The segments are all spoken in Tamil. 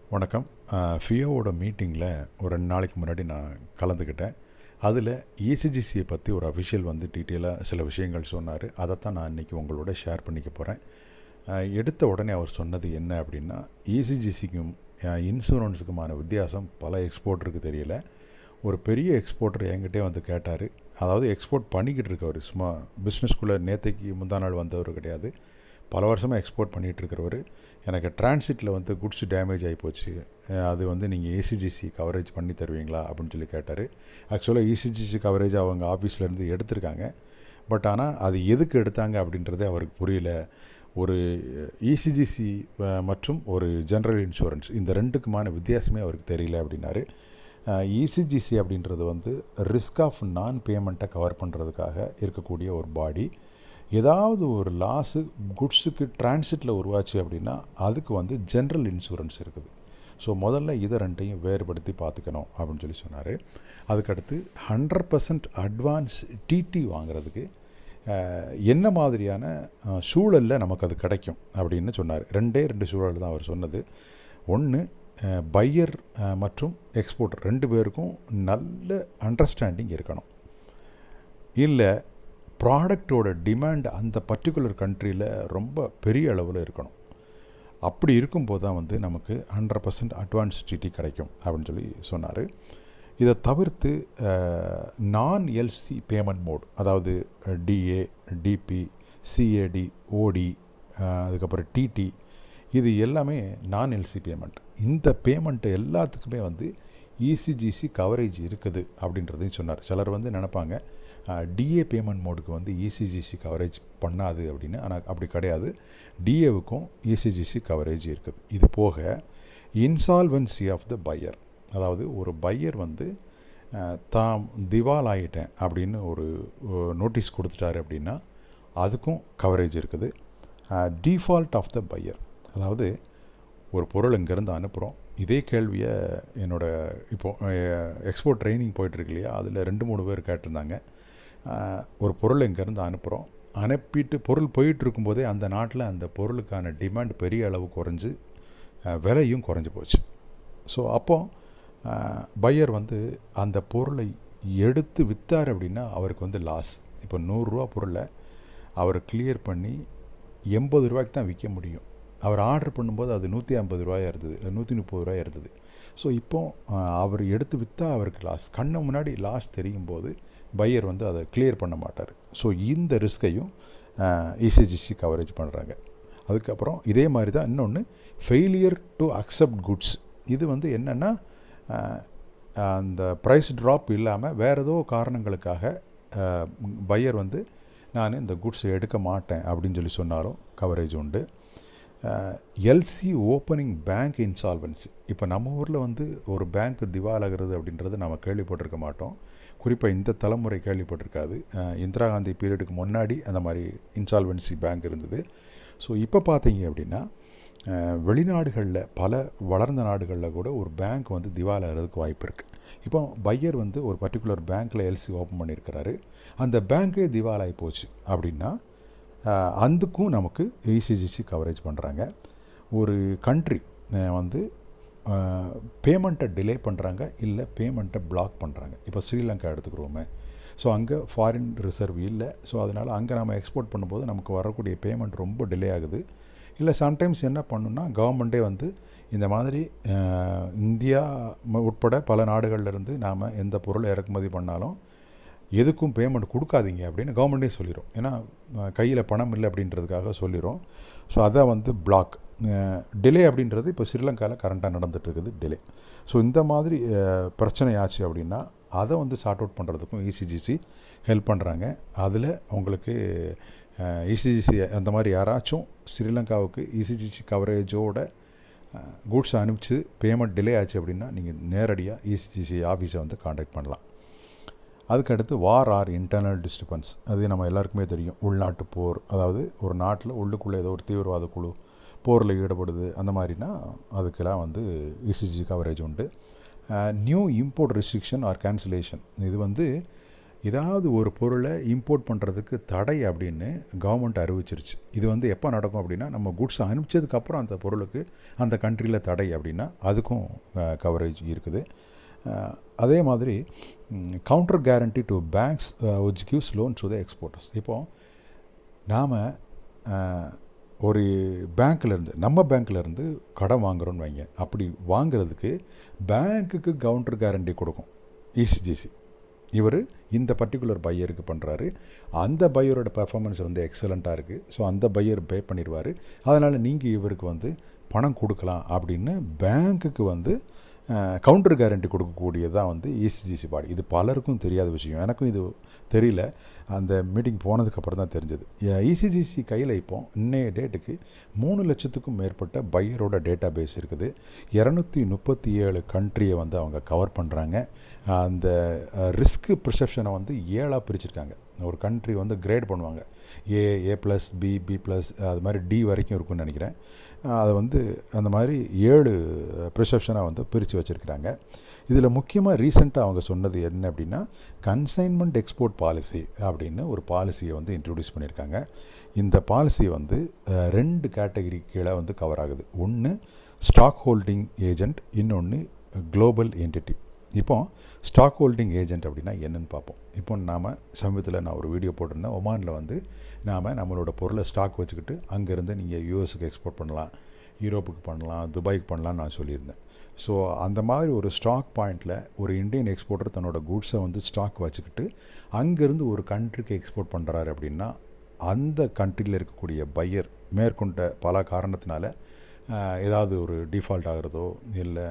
வணக்கம் ஃபியோவோட மீட்டிங்கில் ஒரு ரெண்டு நாளைக்கு முன்னாடி நான் கலந்துக்கிட்டேன் அதில் இசிஜிசியை பற்றி ஒரு அஃபிஷியல் வந்து டீட்டெயிலாக சில விஷயங்கள் சொன்னார் அதைத்தான் நான் இன்றைக்கி உங்களோட ஷேர் பண்ணிக்க போகிறேன் எடுத்த உடனே அவர் சொன்னது என்ன அப்படின்னா இசிஜிசிக்கும் இன்சூரன்ஸுக்குமான வித்தியாசம் பல எக்ஸ்போர்ட்டருக்கு தெரியல ஒரு பெரிய எக்ஸ்போர்ட்டர் என்கிட்டே வந்து கேட்டார் அதாவது எக்ஸ்போர்ட் பண்ணிக்கிட்டு இருக்கவர் சும்மா பிஸ்னஸ்குள்ளே நேற்றுக்கு முந்தா நாள் வந்தவர் கிடையாது பல வருஷமாக எக்ஸ்போர்ட் பண்ணிகிட்டு இருக்கிறவர் எனக்கு டிரான்சிட்டில் வந்து குட்ஸ் டேமேஜ் ஆகி போச்சு அது வந்து நீங்கள் ஏசிஜிசி கவரேஜ் பண்ணி தருவீங்களா அப்படின்னு சொல்லி கேட்டார் ஆக்சுவலாக இசிஜிசி கவரேஜ் அவங்க ஆஃபீஸ்லேருந்து எடுத்திருக்காங்க பட் ஆனால் அது எதுக்கு எடுத்தாங்க அப்படின்றதே அவருக்கு புரியல ஒரு இசிஜிசி மற்றும் ஒரு ஜென்ரல் இன்சூரன்ஸ் இந்த ரெண்டுக்குமான வித்தியாசமே அவருக்கு தெரியல அப்படின்னாரு இசிஜிசி அப்படின்றது வந்து ரிஸ்க் ஆஃப் நான் பேமெண்ட்டை கவர் பண்ணுறதுக்காக இருக்கக்கூடிய ஒரு பாடி ஏதாவது ஒரு லாஸு குட்ஸுக்கு டிரான்சிட்டில் உருவாச்சு அப்படின்னா அதுக்கு வந்து ஜென்ரல் இன்சூரன்ஸ் இருக்குது ஸோ முதல்ல இதை ரெண்டையும் வேறுபடுத்தி பார்த்துக்கணும் அப்படின்னு சொல்லி சொன்னார் அதுக்கடுத்து ஹண்ட்ரட் பர்சன்ட் அட்வான்ஸ் டிடி வாங்குறதுக்கு என்ன மாதிரியான சூழலில் நமக்கு அது கிடைக்கும் அப்படின்னு சொன்னார் ரெண்டே ரெண்டு சூழல் தான் அவர் சொன்னது ஒன்று பையர் மற்றும் எக்ஸ்போர்ட்டர் ரெண்டு பேருக்கும் நல்ல அண்டர்ஸ்டாண்டிங் இருக்கணும் இல்லை ப்ராடக்டோட டிமாண்ட் அந்த பர்டிகுலர் கண்ட்ரியில் ரொம்ப பெரிய அளவில் இருக்கணும் அப்படி இருக்கும்போது தான் வந்து நமக்கு ஹண்ட்ரட் பர்சன்ட் அட்வான்ஸ் டிடி கிடைக்கும் அப்படின்னு சொல்லி சொன்னார் இதை தவிர்த்து நான் எல்சி பேமெண்ட் மோட் அதாவது டிஏ டிபி சிஏடி ஓடி அதுக்கப்புறம் டிடி இது எல்லாமே நான் எல்சி பேமெண்ட் இந்த பேமெண்ட்டு எல்லாத்துக்குமே வந்து இசிஜிசி கவரேஜ் இருக்குது அப்படின்றதையும் சொன்னார் சிலர் வந்து நினப்பாங்க டிஏ பேமெண்ட் மோடுக்கு வந்து இசிஜிசி கவரேஜ் பண்ணாது அப்படின்னு ஆனால் அப்படி கிடையாது டிஏவுக்கும் இசிஜிசி கவரேஜ் இருக்குது இது போக இன்சால்வன்சி ஆஃப் த பையர் அதாவது ஒரு பையர் வந்து தாம் திவால் ஆகிட்டேன் அப்படின்னு ஒரு நோட்டீஸ் கொடுத்துட்டாரு அப்படின்னா அதுக்கும் கவரேஜ் இருக்குது டிஃபால்ட் ஆஃப் த பையர் அதாவது ஒரு பொருள் இங்கேருந்து அனுப்புகிறோம் இதே கேள்வியை என்னோடய இப்போது எக்ஸ்போர்ட் ட்ரைனிங் போயிட்டுருக்கு இல்லையா அதில் ரெண்டு மூணு பேர் கேட்டிருந்தாங்க ஒரு பொருள் இங்கேருந்து அனுப்புகிறோம் அனுப்பிட்டு பொருள் போயிட்டு இருக்கும்போதே அந்த நாட்டில் அந்த பொருளுக்கான டிமாண்ட் பெரிய அளவு குறைஞ்சி விலையும் குறைஞ்சி போச்சு ஸோ அப்போ பையர் வந்து அந்த பொருளை எடுத்து விற்றார் அப்படின்னா அவருக்கு வந்து லாஸ் இப்போ நூறுரூவா பொருளை அவர் கிளியர் பண்ணி எண்பது ரூபாய்க்கு தான் விற்க முடியும் அவர் ஆர்டர் பண்ணும்போது அது நூற்றி ஐம்பது ரூபாயாக இருந்தது இல்லை நூற்றி முப்பது ரூபாயாக இருந்தது ஸோ இப்போ அவர் எடுத்து விற்றா அவருக்கு லாஸ் கண்ணு முன்னாடி லாஸ் தெரியும் போது பையர் வந்து அதை கிளியர் பண்ண மாட்டார் ஸோ இந்த ரிஸ்கையும் இசிஜிசி கவரேஜ் பண்ணுறாங்க அதுக்கப்புறம் இதே மாதிரி தான் இன்னொன்று ஃபெயிலியர் டு அக்செப்ட் குட்ஸ் இது வந்து என்னென்னா அந்த ப்ரைஸ் ட்ராப் இல்லாமல் வேறு ஏதோ காரணங்களுக்காக பையர் வந்து நான் இந்த குட்ஸ் எடுக்க மாட்டேன் அப்படின்னு சொல்லி சொன்னாலும் கவரேஜ் உண்டு எல்சி ஓப்பனிங் பேங்க் இன்சால்வன்சி இப்போ நம்ம ஊரில் வந்து ஒரு பேங்க் திவாலாகிறது அப்படின்றது நம்ம கேள்விப்பட்டிருக்க மாட்டோம் குறிப்பாக இந்த தலைமுறை கேள்விப்பட்டிருக்காது இந்திரா காந்தி பீரியடுக்கு முன்னாடி அந்த மாதிரி இன்சால்வன்சி பேங்க் இருந்தது ஸோ இப்போ பார்த்தீங்க அப்படின்னா வெளிநாடுகளில் பல வளர்ந்த நாடுகளில் கூட ஒரு பேங்க் வந்து திவாலாகிறதுக்கு வாய்ப்பு இருக்குது இப்போ பையர் வந்து ஒரு பர்டிகுலர் பேங்க்கில் எல்சி ஓப்பன் பண்ணியிருக்கிறாரு அந்த பேங்க்கே திவாலாகி போச்சு அப்படின்னா அதுக்கும் நமக்கு இசிஜிசி கவரேஜ் பண்ணுறாங்க ஒரு கண்ட்ரி வந்து பேமெண்ட்டை டிலே பண்ணுறாங்க இல்லை பேமெண்ட்டை பிளாக் பண்ணுறாங்க இப்போ ஸ்ரீலங்கா எடுத்துக்கிறோமே ஸோ அங்கே ஃபாரின் ரிசர்வ் இல்லை ஸோ அதனால் அங்கே நம்ம எக்ஸ்போர்ட் பண்ணும்போது நமக்கு வரக்கூடிய பேமெண்ட் ரொம்ப டிலே ஆகுது இல்லை சம்டைம்ஸ் என்ன பண்ணுன்னா கவர்மெண்ட்டே வந்து இந்த மாதிரி இந்தியா உட்பட பல நாடுகள்லேருந்து நாம் எந்த பொருள் இறக்குமதி பண்ணாலும் எதுக்கும் பேமெண்ட் கொடுக்காதீங்க அப்படின்னு கவர்மெண்ட்டே சொல்லிடும் ஏன்னா கையில் பணம் இல்லை அப்படின்றதுக்காக சொல்லிடும் ஸோ அதை வந்து பிளாக் டிலே அப்படின்றது இப்போ ஸ்ரீலங்காவில் கரண்ட்டாக நடந்துகிட்ருக்குது டிலே ஸோ இந்த மாதிரி பிரச்சனை ஆச்சு அப்படின்னா அதை வந்து சார்ட் அவுட் பண்ணுறதுக்கும் இசிஜிசி ஹெல்ப் பண்ணுறாங்க அதில் உங்களுக்கு இசிஜிசி அந்த மாதிரி யாராச்சும் ஸ்ரீலங்காவுக்கு இசிஜிசி கவரேஜோட கூட்ஸ் அனுப்பிச்சு பேமெண்ட் டிலே ஆச்சு அப்படின்னா நீங்கள் நேரடியாக இசிஜிசி ஆஃபீஸை வந்து காண்டாக்ட் பண்ணலாம் அதுக்கடுத்து வார் ஆர் இன்டர்னல் டிஸ்டர்பன்ஸ் அது நம்ம எல்லாருக்குமே தெரியும் உள்நாட்டு போர் அதாவது ஒரு நாட்டில் உள்ளுக்குள்ளே ஏதோ ஒரு தீவிரவாத குழு போரில் ஈடுபடுது அந்த மாதிரினா அதுக்கெல்லாம் வந்து இசிஜி கவரேஜ் உண்டு new import restriction or cancellation இது வந்து ஏதாவது ஒரு பொருளை இம்போர்ட் பண்ணுறதுக்கு தடை அப்படின்னு கவர்மெண்ட் அறிவிச்சிருச்சு இது வந்து எப்போ நடக்கும் அப்படின்னா நம்ம குட்ஸ் அனுப்பிச்சதுக்கப்புறம் அந்த பொருளுக்கு அந்த கண்ட்ரியில் தடை அப்படின்னா அதுக்கும் கவரேஜ் இருக்குது அஹ், அதே மாதிரி counter guarantee to banks which gives loan to the exporters இப்போது நாம் ஒரு பேங்க்ல இருந்து நம்ம பேங்க்ல இருந்து கடன் வாங்குறோன்னு வைங்க அப்படி வாங்குறதுக்கு பேங்க்குக்கு கவுண்டர் கேரண்டி கொடுக்கும் இசிஜிசி இவர் இந்த பர்டிகுலர் பையருக்கு பண்ணுறாரு அந்த பையரோட பெர்ஃபார்மன்ஸ் வந்து எக்ஸலண்ட்டாக இருக்குது ஸோ அந்த பையர் பே பண்ணிடுவார் அதனால் நீங்கள் இவருக்கு வந்து பணம் கொடுக்கலாம் அப்படின்னு பேங்க்குக்கு வந்து கவுண்டர் கேரண்டி கொடுக்கக்கூடியதான் வந்து இசிஜிசி பாடி இது பலருக்கும் தெரியாத விஷயம் எனக்கும் இது தெரியல அந்த மீட்டிங் போனதுக்கப்புறம் தான் தெரிஞ்சது இசிஜிசி கையில் இப்போ இன்னைய டேட்டுக்கு மூணு லட்சத்துக்கும் மேற்பட்ட பையரோட டேட்டா பேஸ் இருக்குது இரநூத்தி முப்பத்தி ஏழு கண்ட்ரியை வந்து அவங்க கவர் பண்ணுறாங்க அந்த ரிஸ்க் ப்ரிசெப்ஷனை வந்து ஏழாக பிரிச்சிருக்காங்க ஒரு கண்ட்ரி வந்து கிரேட் பண்ணுவாங்க A A plus B B plus அது மாதிரி டி வரைக்கும் இருக்கும்னு நினைக்கிறேன் அதை வந்து அந்த மாதிரி ஏழு ப்ரிசெப்ஷனாக வந்து பிரித்து வச்சுருக்கிறாங்க இதில் முக்கியமாக ரீசெண்டாக அவங்க சொன்னது என்ன அப்படின்னா கன்சைன்மெண்ட் எக்ஸ்போர்ட் பாலிசி அப்படின்னு ஒரு பாலிசியை வந்து இன்ட்ரடியூஸ் பண்ணியிருக்காங்க இந்த பாலிசி வந்து அஹ், ரெண்டு கேட்டகரி கீழே வந்து கவர் ஆகுது ஒன்று ஸ்டாக் ஹோல்டிங் ஏஜென்ட் இன்னொன்று குளோபல் என்டிட்டி இப்போ ஸ்டாக் ஹோல்டிங் ஏஜென்ட் அப்படின்னா என்னன்னு பார்ப்போம் இப்போ நாம் சமீபத்தில் நான் ஒரு வீடியோ போட்டிருந்தேன் ஒமானில் வந்து நாம் நம்மளோட பொருளை ஸ்டாக் வச்சுக்கிட்டு அங்கேருந்து நீங்கள் யூஎஸ்க்கு எக்ஸ்போர்ட் பண்ணலாம் யூரோப்புக்கு பண்ணலாம் துபாய்க்கு பண்ணலாம்னு நான் சொல்லியிருந்தேன் ஸோ அந்த மாதிரி ஒரு ஸ்டாக் பாயிண்டில் ஒரு இந்தியன் எக்ஸ்போர்ட்டர் தன்னோட குட்ஸை வந்து ஸ்டாக் வச்சுக்கிட்டு அங்கேருந்து ஒரு கண்ட்ரிக்கு எக்ஸ்போர்ட் பண்ணுறாரு அப்படின்னா அந்த கண்ட்ரியில் இருக்கக்கூடிய பையர் மேற்கொண்ட பல காரணத்தினால ஆஹ், ஏதாவது ஒரு டிஃபால்ட் ஆகிறதோ இல்லை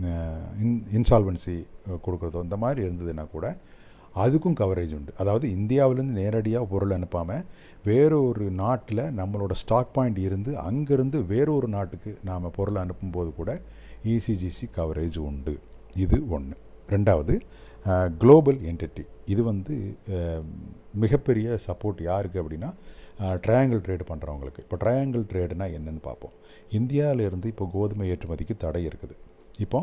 இன் இன்சால்வன்சி கொடுக்குறதோ இந்த மாதிரி இருந்ததுன்னா கூட அதுக்கும் கவரேஜ் உண்டு அதாவது இந்தியாவிலேருந்து நேரடியாக பொருள் அனுப்பாமல் வேறொரு நாட்டில் நம்மளோட ஸ்டாக் பாயிண்ட் இருந்து அங்கேருந்து வேறொரு நாட்டுக்கு நாம் பொருளை அனுப்பும்போது கூட இசிஜிசி கவரேஜ் உண்டு இது ஒன்று ரெண்டாவது குளோபல் என்டிட்டி இது வந்து அஹ், மிகப்பெரிய சப்போர்ட் யாருக்கு அப்படின்னா ட்ரையாங்கிள் ட்ரேடு பண்ணுறவங்களுக்கு இப்போ ட்ரையாங்கிள் ட்ரேடுனா என்னன்னு பார்ப்போம் இந்தியாவிலேருந்து இப்போ கோதுமை ஏற்றுமதிக்கு தடை இருக்குது இப்போ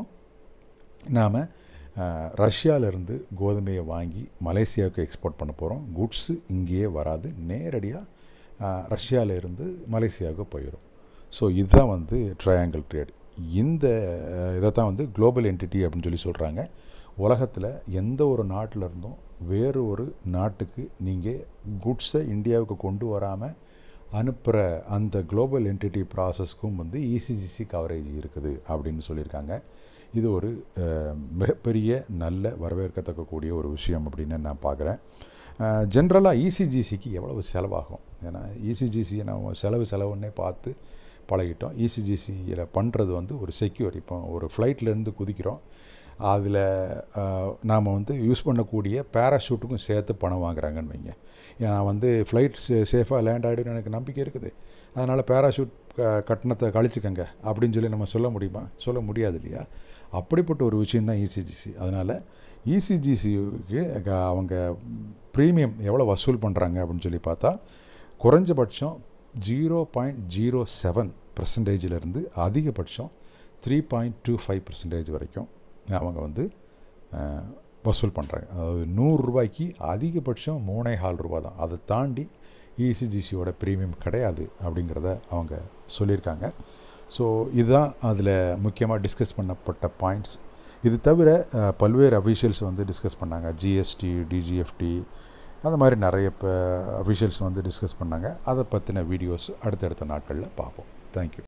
நாம் ரஷ்யாவிலேருந்து கோதுமையை வாங்கி மலேசியாவுக்கு எக்ஸ்போர்ட் பண்ண போகிறோம் குட்ஸு இங்கேயே வராது நேரடியாக ரஷ்யாவிலேருந்து மலேசியாவுக்கு போயிடும் ஸோ இதுதான் வந்து ட்ரையாங்கிள் ட்ரேட் இந்த இதை தான் வந்து குளோபல் என்டிட்டி அப்படின்னு சொல்லி சொல்கிறாங்க உலகத்தில் எந்த ஒரு நாட்டில் இருந்தும் வேறு ஒரு நாட்டுக்கு நீங்கள் குட்ஸை இந்தியாவுக்கு கொண்டு வராமல் அனுப்புகிற அந்த குளோபல் என்டிட்டி ப்ராசஸ்க்கும் வந்து இசிஜிசி கவரேஜ் இருக்குது அப்படின்னு சொல்லியிருக்காங்க இது ஒரு அஹ், மிகப்பெரிய நல்ல வரவேற்கத்தக்கக்கூடிய ஒரு விஷயம் அப்படின்னு நான் பார்க்குறேன் ஜென்ரலாக இசிஜிசிக்கு எவ்வளவு செலவாகும் ஏன்னா இசிஜிசியை நம்ம செலவு செலவுன்னே பார்த்து பழகிட்டோம் இசிஜிசியில் பண்ணுறது வந்து ஒரு செக்யூர் இப்போ ஒரு ஃப்ளைட்லேருந்து குதிக்கிறோம் அதில் நாம் வந்து யூஸ் பண்ணக்கூடிய பேராஷூட்டுக்கும் சேர்த்து பணம் வாங்குறாங்கன்னு வைங்க நான் வந்து ஃப்ளைட் சே சேஃபாக லேண்ட் ஆகிடுன்னு எனக்கு நம்பிக்கை இருக்குது அதனால் பேராஷூட் கட்டணத்தை கழிச்சுக்கங்க அப்படின்னு சொல்லி நம்ம சொல்ல முடியுமா சொல்ல முடியாது இல்லையா அப்படிப்பட்ட ஒரு விஷயந்தான் இசிஜிசி அதனால் இசிஜிசிக்கு அவங்க ப்ரீமியம் எவ்வளோ வசூல் பண்ணுறாங்க அப்படின்னு சொல்லி பார்த்தா குறைஞ்சபட்சம் ஜீரோ பாயிண்ட் ஜீரோ செவன் பர்சன்டேஜிலேருந்து அதிகபட்சம் three point two five percentage வரைக்கும் அவங்க வந்து அஹ், வசூல் பண்ணுறாங்க அதாவது நூறுரூபாய்க்கு அதிகபட்சம் மூணே ஹால் ரூபா தான் அதை தாண்டி இசிஜிசியோட ப்ரீமியம் கிடையாது அப்படிங்கிறத அவங்க சொல்லியிருக்காங்க ஸோ இதுதான் அதில் முக்கியமாக டிஸ்கஸ் பண்ணப்பட்ட பாயிண்ட்ஸ் இது தவிர அஹ், பல்வேறு அஃபீஷியல்ஸ் வந்து டிஸ்கஸ் பண்ணாங்க ஜிஎஸ்டி டிஜிஎஃப்டி அந்த மாதிரி நிறைய இப்போ அஃபிஷியல்ஸ் வந்து டிஸ்கஸ் பண்ணாங்க அதை பற்றின வீடியோஸ் அடுத்தடுத்த நாட்களில் பார்ப்போம் தேங்க்யூ